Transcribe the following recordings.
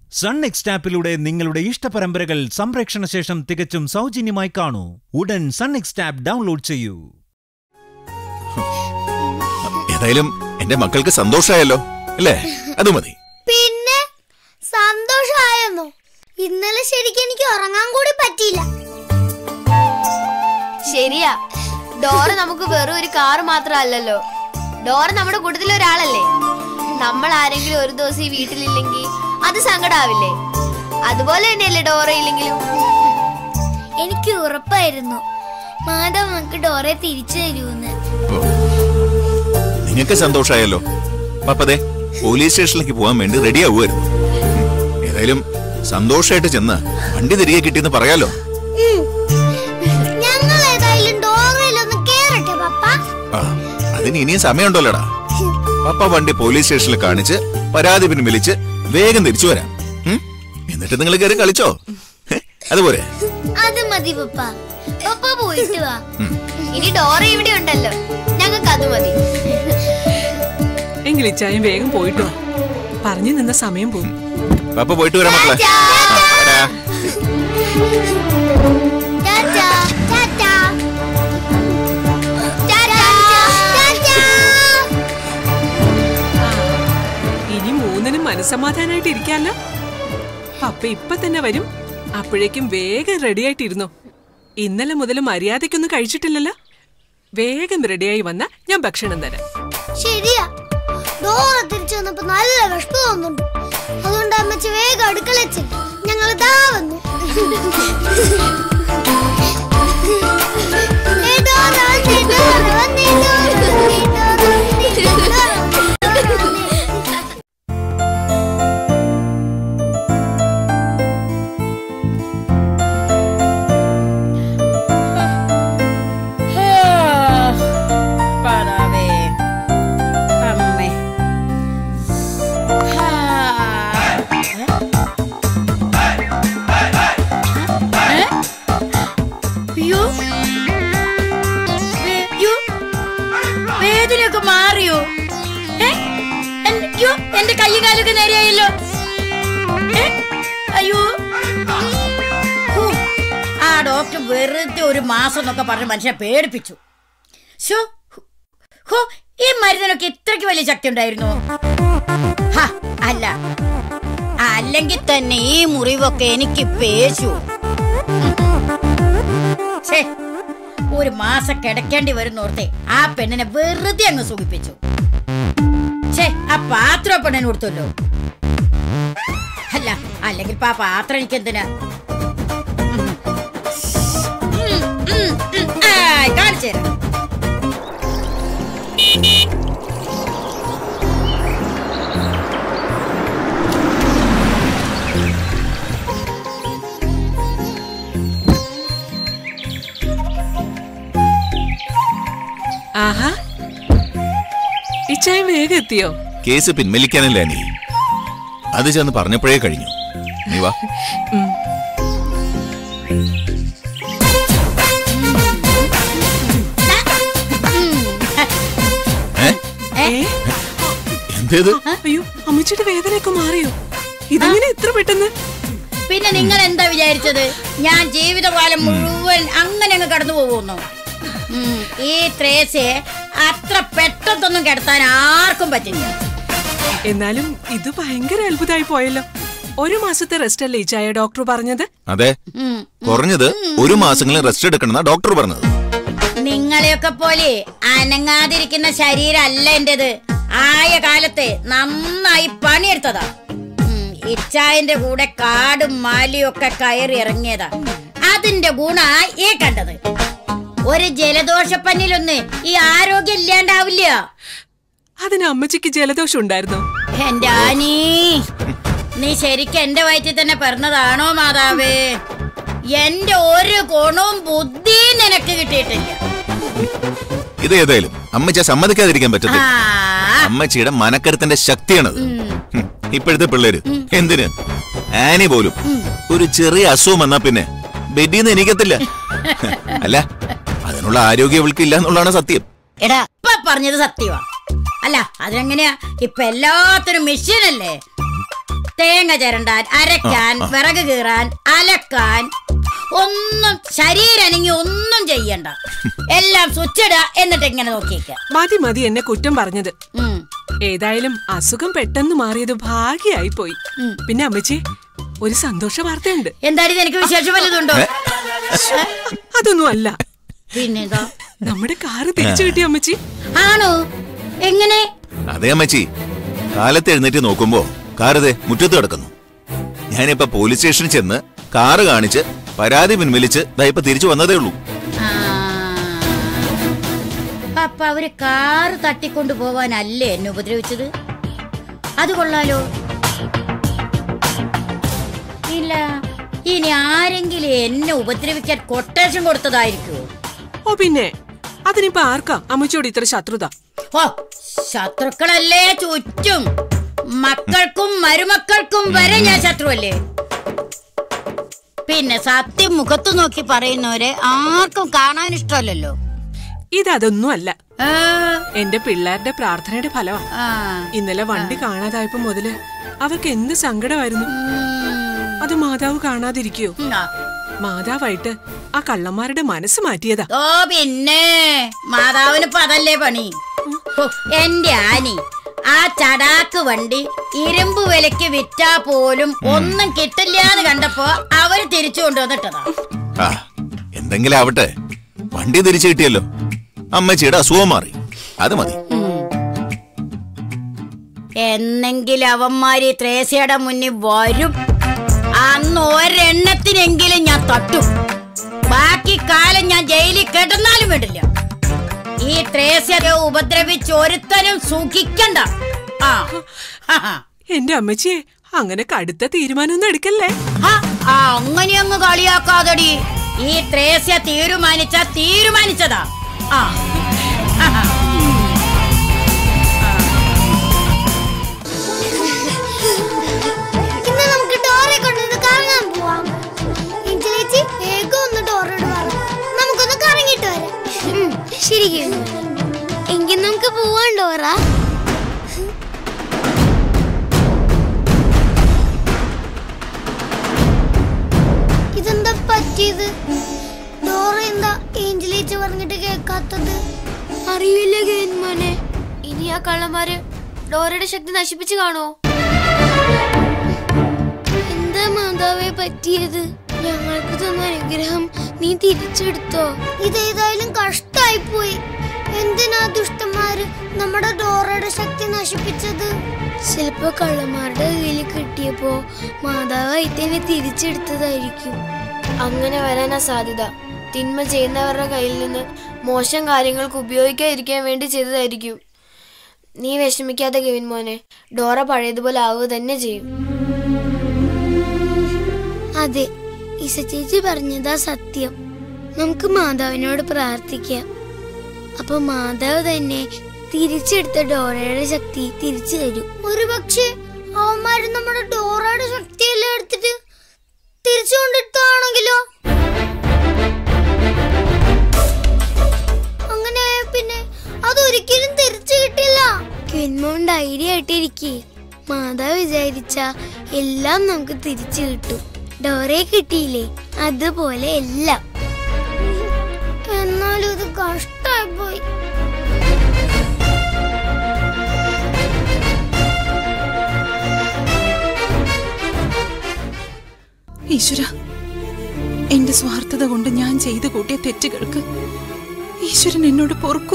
Sun next ആപ്പിലൂടെ നിങ്ങളുടെ ഇഷ്ടപരമ്പരകൾ സംപ്രേക്ഷണ ശേഷം തികച്ചും സൗജന്യമായി കാണൂ ഉടൻ സൺ നെക്സ്റ്റ് ആപ്പ് ഡൗൺലോഡ് ചെയ്യൂ ഏതായാലും എന്റെ മക്കൾക്ക് സന്തോഷമായല്ലോ അല്ലേ അത് മതി പിന്നെ സന്തോഷമായെന്നോ ഇന്നലെ ശരിക്കും എനിക്ക് ഉറങ്ങാൻ കൂടി പറ്റിയില്ല ശരിയാ ഡോറ നമുക്ക് വെറും ഒരു കാറ് മാത്രമല്ലല്ലോ ഡോറ നമ്മുടെ കൂട്ടത്തിലെ ഒരാളല്ലേ നമ്മൾ ആരെങ്കിലും ഒരു ദിവസം ഈ വീട്ടിലില്ലെങ്കിൽ അത് സങ്കടാവില്ലേ അതുപോലെ തന്നെയല്ലേ ഡോറ ഇല്ലെങ്കിലും എനിക്ക് ഉറപ്പായിരുന്നു മാധവ് നമുക്ക് ഡോറെ തിരിച്ചു തരൂന്ന് നിങ്ങൾക്ക് സന്തോഷമായല്ലോ പപ്പതേ പോലീസ് സ്റ്റേഷനിലേക്ക് പോകാൻ വേണ്ടി റെഡി ആവുമായിരുന്നു ഏതായാലും സന്തോഷമായിട്ട് ചെന്ന് വണ്ടി തിരികെ കിട്ടിയെന്ന് പറയാലോ ഞങ്ങൾ ഏതായാലും ഡോറയിലൊന്ന് കേറട്ടെ പപ്പ ആ അതിന് ഇനിയും സമയമുണ്ടല്ലോടാ പപ്പ വണ്ടി പോലീസ് സ്റ്റേഷനിൽ കാണിച്ച് പരാതി പിൻവലിച്ച് വേഗം തിരിച്ചു വരാം ഉം? എന്നിട്ട് നിങ്ങൾ കയറി കളിച്ചോ ഹെ, അതുപോലെ അത് മതി പപ്പ പപ്പ പോയിട്ട് വാ ഇനി ഡോറ ഇവിടെ ഉണ്ടല്ലോ ഞങ്ങൾക്ക് അത് മതി എങ്കിൽ ഇച്ചായം വേഗം പോയിട്ടോ പറഞ്ഞു നിന്ന സമയം പോകും പപ്പ പോയിട്ട് വരാം മക്കളെ ആ, ടാറ്റാ. ടാറ്റാ ടാറ്റാ ടാറ്റാ ടാറ്റാ ഇനി മൂന്നിനും മനസ്സമാധാനായിട്ട് ഇരിക്കാല്ലോ പപ്പ ഇപ്പൊ തന്നെ വരും അപ്പോഴേക്കും വേഗം റെഡിയായിട്ടിരുന്നോ ഇന്നലെ മുതൽ മര്യാദയ്ക്കൊന്നും കഴിച്ചിട്ടില്ലല്ലോ വേഗം റെഡിയായി വന്ന ഞാൻ ഭക്ഷണം തരാം ശരിയാ ഡോറ തിരിച്ചു വന്നപ്പോ നല്ല വിഷമം തോന്നുന്നുണ്ട് അതുകൊണ്ട് അമ്മച്ചി വേഗം അടുക്കളച്ച് ഞങ്ങൾ ഇതാ വന്നു ഏ, ഡോറ വന്നേ, ഡോറ വന്നേ, ഡോറ വന്നേ, ഡോറ വന്നേ, ഡോറ വന്നേ, ഡോറ വന്നേ. Para ver. അമ്മേ ഹാ. ഏ? അയ്യോ. വേ- അയ്യോ. വേദനയൊക്കെ മാറിയോ ഏ? എൻ- അയ്യോ എന്റെ കൈയും കാലൊക്കെ നേരെയായല്ലോ ഏ? അയ്യോ ഹൂ. ആ ഡോക്ടർ വെറുതെ ഒരു മാസം എന്നൊക്കെ പറഞ്ഞ് മനുഷ്യനെ പേടിപ്പിച്ചു ശോ, ഹോ, ഈ മരുന്നിനൊക്കെ ഇത്രയ്ക്ക് വലിയ ശക്തി ഉണ്ടായിരുന്നു ഹ, അല്ല അല്ലെങ്കിൽ തന്നെ ഈ മുറിവൊക്കെ എനിക്ക് പേശു ഛേ, ഒരു മാസം കിടക്കേണ്ടി വരുന്നോർത്തെ ആ പെണ്ണിനെ വെറുതെ അങ്ങ് സുഖിപ്പിച്ചു ഛേ ആ പാത്രം ആ പെണ്ണിന് കൊടുത്തല്ലോ അല്ല അല്ലെങ്കിൽ ഇപ്പൊ ആ പാത്രം എനിക്ക് എന്തിനാ ഉം. ഉം, ഉം, ഉം. ആ, കാണിച്ചു തരാം ആഹാ ഇച്ചായം വേഗം എത്തിയോ കേസ് പിൻവലിക്കാനല്ലേ നീ അത് ചെന്ന് പറഞ്ഞപ്പോഴേ കഴിഞ്ഞു നീ വാ ഏ? ഏ എന്തേത് അയ്യോ അമ്മച്ചിയുടെ വേദനയൊക്കെ മാറിയോ ഇതെങ്ങനെ ഇത്ര പെട്ടെന്ന് പിന്നെ നിങ്ങൾ എന്താ വിചാരിച്ചത് ഞാൻ ജീവിതകാലം മുഴുവൻ അങ്ങനെ അങ്ങ് കടന്നു പോകുന്നു ഉം, ഈ ത്രേസയെ അത്ര പെട്ടെന്നൊന്നും കിടത്താൻ ആർക്കും പറ്റില്ല എന്നാലും ഇത് ഭയങ്കര അത്ഭുതമായി പോയല്ലോ ഒരു മാസത്തെ റെസ്റ്റ് അല്ലേ ഇച്ചായ ഡോക്ടർ പറഞ്ഞത് അതെ ഉം. കുറഞ്ഞത് ഒരു മാസങ്ങളിൽ റെസ്റ്റ് എടുക്കണമെന്നാ ഡോക്ടർ പറഞ്ഞത് നിങ്ങളെയൊക്കെ പോലെ അനങ്ങാതിരിക്കുന്ന ശരീരമല്ല എന്റേത് ആയ കാലത്തെ നന്നായി പണിയെടുത്തതാ ഉം, ഇച്ചായന്റെ കൂടെ കാടും മാലിയും ഒക്കെ കയറി ഇറങ്ങിയതാ അതിന്റെ ഗുണ ഈ കണ്ടത് ഒരു ജലദോഷപ്പനിലൊന്ന് ഈ ആരോഗ്യം ഇല്ലാണ്ടാവില്ല അതിന് അമ്മച്ചിക്ക് ജലദോഷം ഉണ്ടായിരുന്നോ എന്റെ ആനീ നീ ശരിക്കും എന്റെ വയറ്റിൽ തന്നെ പിറന്നതാണോ മാതാവേ എന്റെ ഒരു ഗുണവും ബുദ്ധിയും നിനക്ക് കിട്ടിയിട്ടില്ല ഇത് ഏതായാലും അമ്മച്ച സമ്മതിക്കാതിരിക്കാൻ ആ പറ്റത്തില്ല അമ്മച്ചിയുടെ മനക്കരുത്തിന്റെ ശക്തിയാണത് ഹും, ഇപ്പോഴത്തെ പിള്ളേര് എന്തിന് ആനി പോലും ഒരു ചെറിയ അസുഖം വന്നാ പിന്നെ ബെഡിന്ന് എനിക്കത്തില്ല അല്ല അതിനുള്ള ആരോഗ്യം അവൾക്ക് ഇല്ല എന്നുള്ളതാണ് സത്യം എടാ ഇപ്പൊ പറഞ്ഞത് സത്യമാ അല്ല അതിനെങ്ങനെയാ ഇപ്പൊ എല്ലാത്തിനും മെഷീനല്ലേ തേങ്ങ ചിരണ്ടാൻ അരയ്ക്കാൻ ആ, ആ. വിറക് കീറാൻ അലക്കാൻ ഒന്നും ശരീരനങ്ങി ഒന്നും ചെയ്യണ്ട എല്ലാം സ്വിച്ച് ഇടുക എന്നിട്ട് ഇങ്ങനെ നോക്കിയേക്ക മതി മതി എന്നെ കുറ്റം പറഞ്ഞത് ഉം. ഏതായാലും അസുഖം പെട്ടെന്ന് മാറിയത് ഭാഗ്യായി പോയി ഉം. പിന്നെ അമ്മച്ചി ഒരു സന്തോഷ വാർത്തയുണ്ട് എന്തായാലും ഇത് എനിക്ക് വിശേഷം വല്ലതുണ്ടോ അതൊന്നും അല്ല പിന്നെന്താ നമ്മുടെ കാറ് തിരിച്ചു കിട്ടി അമ്മച്ചി ആണോ എങ്ങനെ അതെ അമ്മച്ചി കാലത്ത് എഴുന്നേറ്റ് നോക്കുമ്പോ കാറതെ മുറ്റത്ത് കിടക്കുന്നു ഞാനിപ്പോ പോലീസ് സ്റ്റേഷനിൽ ചെന്ന് കാറ് കാണിച്ച് പരാതി പിൻവലിച്ച് ദാ ഇപ്പൊ തിരിച്ചു വന്നതേ ഉള്ളൂ ആ. അപ്പൊ അവര് കാറ് തട്ടിക്കൊണ്ടു പോവാനല്ലേ എന്നെ ഉപദ്രവിച്ചത് അത് കൊള്ളാലോ ഇല്ല ഇനി ആരെങ്കിലും എന്നെ ഉപദ്രവിക്കാൻ കൊട്ടേഷൻ കൊടുത്തതായിരിക്കുമോ ഓ പിന്നെ അതിനിപ്പോ ആർക്കാ അമ്മച്ചിയോട് ഇത്ര ശത്രുത ഓ ശത്രുക്കളല്ലേ ചുറ്റും മക്കൾക്കും മരുമക്കൾക്കും വരെ ഞാൻ ശത്രുവല്ലേ പിന്നെ സത്യം മുഖത്ത് നോക്കി പറയുന്നവരെ ആർക്കും കാണാൻ ഇഷ്ടമല്ലല്ലോ ഇതതൊന്നും അല്ല ആ, എന്റെ പിള്ളേരുടെ പ്രാർത്ഥനയുടെ ഫലമാ ആ. ഇന്നലെ വണ്ടി കാണാതായപ്പോ മുതല് അവർക്ക് എന്ത് സങ്കടമായിരുന്നു അത് മാതാവ് കാണാതിരിക്കയോ ഉം, ആ. മാതാവായിട്ട് ആ കള്ളന്മാരുടെ മനസ്സ് മാറ്റിയതാ ഓ പിന്നെ മാതാവിന് ഇപ്പൊ അതല്ലേ പണി ഹോ, എന്റെ ആനി ആ ചടാക്ക് വണ്ടി ഇരുമ്പ് വിലക്ക് വിറ്റാ പോലും ഒന്നും കിട്ടില്ല എന്ന് കണ്ടപ്പോ അവര് തിരിച്ചു കൊണ്ടുവന്നിട്ടതാ ആ എന്തെങ്കിലും ആവട്ടെ വണ്ടി തിരിച്ചു കിട്ടിയല്ലോ അമ്മച്ചിയുടെ അസുഖം മാറി അത് മതി എന്നെങ്കിലും അവന്മാര് ഈ ത്രേസ്യയുടെ മുന്നിൽ വരും അന്ന് ഒരെണ്ണത്തിനെങ്കിലും ഞാൻ തട്ടും ബാക്കി കാലം ഞാൻ ജയിലിൽ കിടന്നാലും വിടില്ല ഈ ത്രേസ്യരെ ഉപദ്രവിച്ച് ഒരുത്തനും സുഖിക്കണ്ട ആ ഹ, ഹ. എന്റെ അമ്മച്ചിയെ അങ്ങനെ കടുത്ത തീരുമാനമൊന്നും എടുക്കല്ലേ ഹ, ആ അങ്ങനെ അങ്ങ് കളിയാക്കാതടി ഈ ത്രേസ്യ തീരുമാനിച്ച തീരുമാനിച്ചതാ ആ ഹ, ഹ. ഇന്ന് നമുക്ക് ഡോറെ കൊണ്ടൊന്ന് കറങ്ങാൻ പോവാം ചേച്ചി വേഗം ഒന്ന് ഡോറോട് പറ നമുക്കൊന്ന് കറങ്ങിട്ട് വരാം ശരി എങ്കിൽ നമുക്ക് പോവാൻ ഡോറ ഇതെന്താ പറ്റിയത് ഡോറ എന്താ ഏഞ്ചലേച്ച് പറഞ്ഞിട്ട് കേൾക്കാത്തത് അറിയില്ല മോനെ ഇനി ആ കള്ളന്മാര് ഡോറയുടെ ശക്തി നശിപ്പിച്ചു കാണോ എന്താ മാതാവേ പറ്റിയത് ഞങ്ങൾക്ക് തന്ന അനുഗ്രഹം നീ തിരിച്ചെടുത്തോ ഇതേതായാലും കഷ്ടായി പോയി എന്തിനാ ദുഷ്ടന്മാര് നമ്മുടെ ഡോറയുടെ ശക്തി നശിപ്പിച്ചത് ചിലപ്പോ കള്ളന്മാരുടെ കയ്യിൽ കിട്ടിയപ്പോ മാതാവ് അതിനെ തിരിച്ചെടുത്തതായിരിക്കും അങ്ങനെ വരാനാ സാധ്യത തിന്മ ചെയ്യുന്നവരുടെ കയ്യിൽ നിന്ന് മോശം കാര്യങ്ങൾക്ക് ഉപയോഗിക്കാതിരിക്കാൻ വേണ്ടി ചെയ്തതായിരിക്കും നീ വിഷമിക്കാതെ കെവിൻ മോനെ ഡോറ പഴയതുപോലെ ആവുക തന്നെ ചെയ്യും അതെ ഇസ ചേച്ചി പറഞ്ഞതാ സത്യം നമുക്ക് മാതാവിനോട് പ്രാർത്ഥിക്കാം അപ്പൊ മാതാവ് തന്നെ തിരിച്ചെടുത്ത ഡോറയുടെ ശക്തി തിരിച്ചു തരും ഒരു പക്ഷേ അവന്മാര് നമ്മുടെ ഡോറയുടെ ശക്തിയെല്ലാം എടുത്തിട്ട് തിരിച്ചു കൊണ്ടെടുത്താണെങ്കിലോ അങ്ങനെ പിന്നെ അതൊരിക്കലും തിരിച്ചു കിട്ടില്ല കിൻമോൻ ധൈര്യം ആയിട്ടിരിക്കേ മാതാവ് വിചാരിച്ച എല്ലാം നമുക്ക് തിരിച്ചു കിട്ടും ഡോറെ കിട്ടിയില്ലേ അതുപോലെ എല്ലാം എന്നാലും ഇത് കഷ്ടായി പോയി ഈശ്വര എന്റെ സ്വാർത്ഥത കൊണ്ട് ഞാൻ ചെയ്തു കൂട്ടിയ തെറ്റുകൾക്ക് ഈശ്വരൻ എന്നോട് പൊറുക്കൂ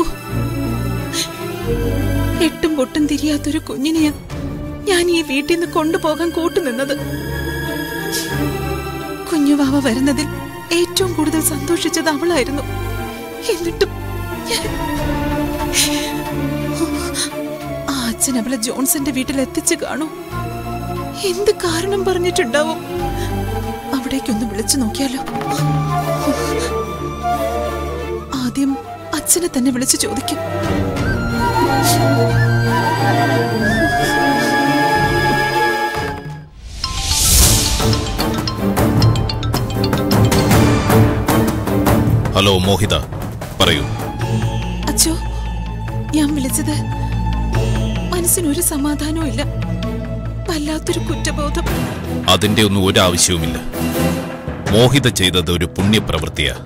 എട്ടും പൊട്ടും തിരിയാത്തൊരു കുഞ്ഞിനെയാ ഞാൻ ഈ വീട്ടിൽ നിന്ന് കൊണ്ടുപോകാൻ കൂട്ടുനിന്നത് കുഞ്ഞുവാവ വരുന്നതിൽ ഏറ്റവും കൂടുതൽ സന്തോഷിച്ചത് അവളായിരുന്നു എന്നിട്ടും ഞാൻ- ആ അച്ഛൻ അവളെ ജോൺസന്റെ വീട്ടിൽ എത്തിച്ചു കാണൂ എന്ത് കാരണം പറഞ്ഞിട്ടുണ്ടാവും അവിടേക്കൊന്ന് വിളിച്ചു നോക്കിയാലോ ആദ്യം അച്ഛനെ തന്നെ വിളിച്ചു ചോദിക്കും ഹലോ മോഹിത പറയൂ വല്ലാത്തൊരു കുറ്റബോധം അതിന്റെ ഒന്നും ഒരു ആവശ്യവുമില്ല മോഹിത ചെയ്തത് ഒരു പുണ്യപ്രവൃത്തിയാ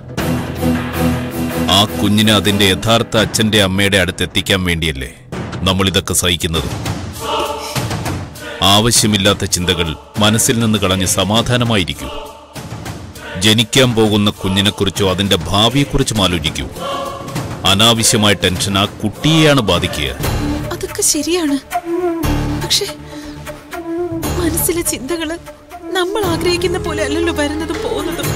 ആ കുഞ്ഞിനെ അതിന്റെ യഥാർത്ഥ അച്ഛന്റെ അമ്മയുടെ അടുത്ത് എത്തിക്കാൻ വേണ്ടിയല്ലേ നമ്മൾ ഇതൊക്കെ സഹിക്കുന്നത് ആവശ്യമില്ലാത്ത ചിന്തകൾ മനസ്സിൽ നിന്ന് കളഞ്ഞ് സമാധാനമായിരിക്കൂ ജനിക്കാൻ പോകുന്ന കുഞ്ഞിനെക്കുറിച്ചോ അതിന്റെ ഭാവിയെക്കുറിച്ചും ആലോചിക്കൂ അനാവശ്യമായ ടെൻഷൻ ആ കുട്ടിയെയാണ് ബാധിക്കുക അതൊക്കെ ശരിയാണ് പക്ഷെ മനസ്സിലെ ചിന്തകള് നമ്മൾ ആഗ്രഹിക്കുന്ന പോലെ അല്ലല്ലോ വരുന്നതും പോകുന്നതും